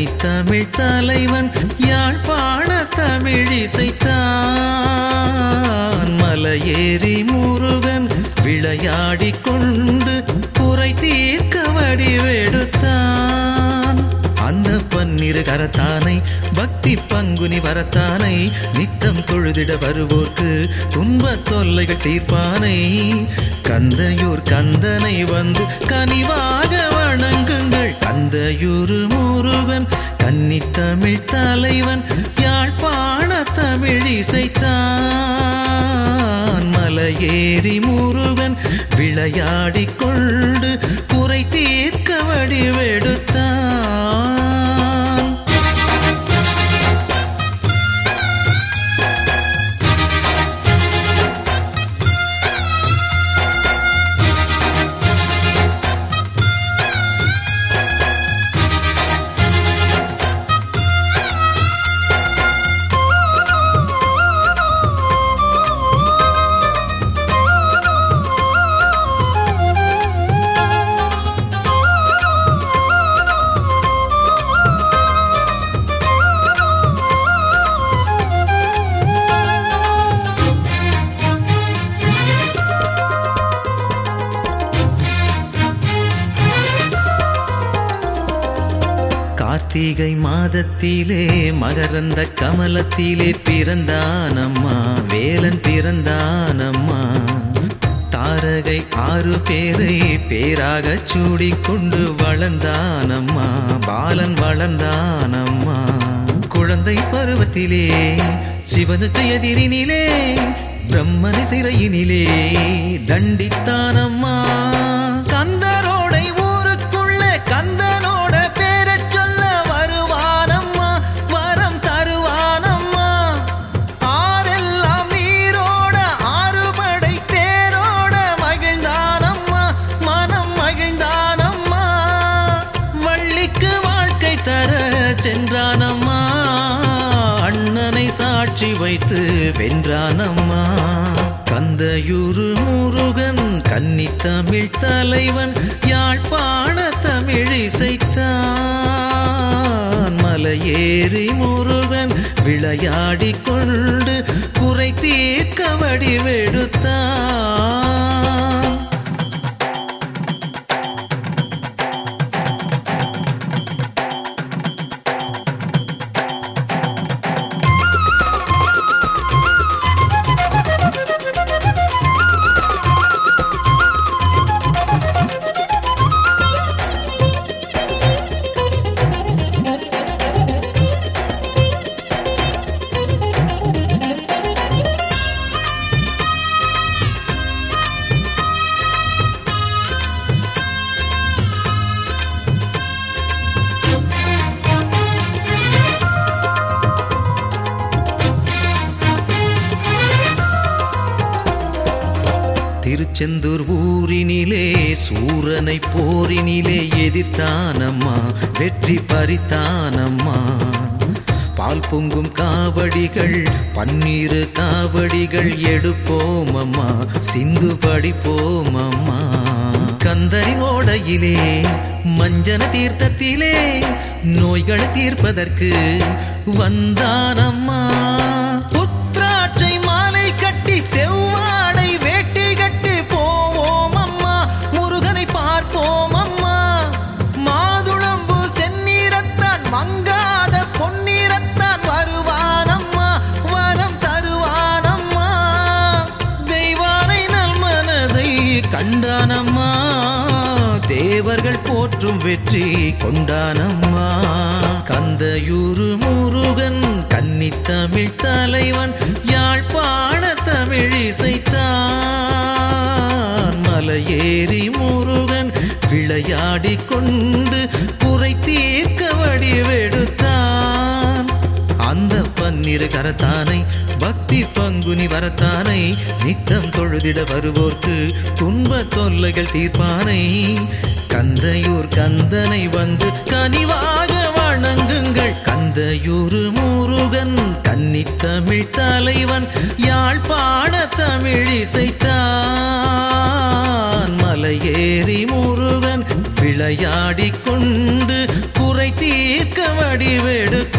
கன்னித்தமிழ் தலைவன் யாழ்ப்பாண தமிழிசைத்தான் மலையேறி முருகன் விளையாடிக் கொண்டு குறை தீர்க்க வடிவெடுத்தான் அந்த பன்னிரு கரத்தானை பக்தி பங்குனி வரத்தானை நித்தம் தொழுதிட வருவோர்க்கு துன்ப தொல்லைகள் தீர்ப்பானை கந்தையூர் கந்தனை வந்து கனிவாக வணங்குங்கள் கந்தையூர் முருகன் கன்னித்தமிழ் தலைவன் யாழ்ப்பாண தமிழ் இசைத்தான் மலையேறி முருகன் விளையாடிக் கொண்டு குறை தீர்க்க வடிவெடுத்தான் கார்த்திகை மாதத்திலே மகரந்த கமலத்திலே பிறந்தானம்மா வேலன் பிறந்தானம்மா தாரகை ஆறு பேரை பேராக சூடிக்கொண்டு வளர்ந்தானம்மா பாலன் வளர்ந்தானம்மா குழந்தை பருவத்திலே சிவனுக்கு எதிரினிலே பிரம்மனை சிறையினிலே தண்டித்தானம்மா கந்தரோடை ஊருக்குள்ள கந்தனோட பேரச் சொல்ல வருவானம்மா வரம் தருவானம்மா ஆரெல்லாம் நீரோட ஆறுபடை தேரோட மகிழ்ந்தானம்மா மனம் மகிழ்ந்தானம்மா வள்ளிக்கு வாழ்க்கை தர சென்றானம்மா அண்ணனை சாட்சி வைத்து வென்றானம்மா கந்தையூரு முருகன் கன்னித்தமிழ் தலைவன் யாழ்ப்பாண தமிழ் இசைத்தான் மலையேறி முருகன் விளையாடிக் கொண்டு குறை தீர்க்க வடிவெடுத்தான் திருச்செந்தூர் ஊரினிலே சூரனை போரினிலே எதிர்த்தானம்மா வெற்றி பறித்தானம்மா பால் பொங்கும் காவடிகள் பன்னீரு காவடிகள் எடுப்போம் அம்மா சிந்து படிப்போம் அம்மா கந்தரின் ஓடையிலே மஞ்சன தீர்த்தத்திலே நோய்களை தீர்ப்பதற்கு வந்தானம்மா புத்ராட்சை மாலை கட்டி செவ்வாடை வேட்டி கட்டி போவோம் அம்மா முருகனை பார்ப்போம் அம்மா மாதுளம்பு செந்நீரத்தான் மங்காத பொன்னீரத்தான் வருவானம்மா வரம் தருவானம்மா தெய்வானை நல்மனதை கண்டானம்மா தேவர்கள் போற்றும் வெற்றி கொண்டானம்மா கந்தையூரு முருகன் கன்னித்தமிழ் தலைவன் யாழ்ப்பாண தமிழ் இசைத்தான் மலையேறி முருகன் விளையாடிக் கொண்டு குறை தீர்க்க வடிவெடுத்தான் அந்த பன்னிரு கரத்தானை பக்தி பங்குனி வரத்தானை நித்தம் தொழுதிட வருவோர்க்கு துன்ப தொல்லைகள் தீர்ப்பானை கந்தையூர் கந்தனை வந்து கனிவாக வணங்குங்கள் கந்தையூர் முருகன் கன்னித்தமிழ் தலைவன் யாழ்ப்பாண தமிழ் இசைத்தான் மலையேறி முருகன் விளையாடிக் கொண்டு குறை தீர்க்க வடி வடிவெடுத்து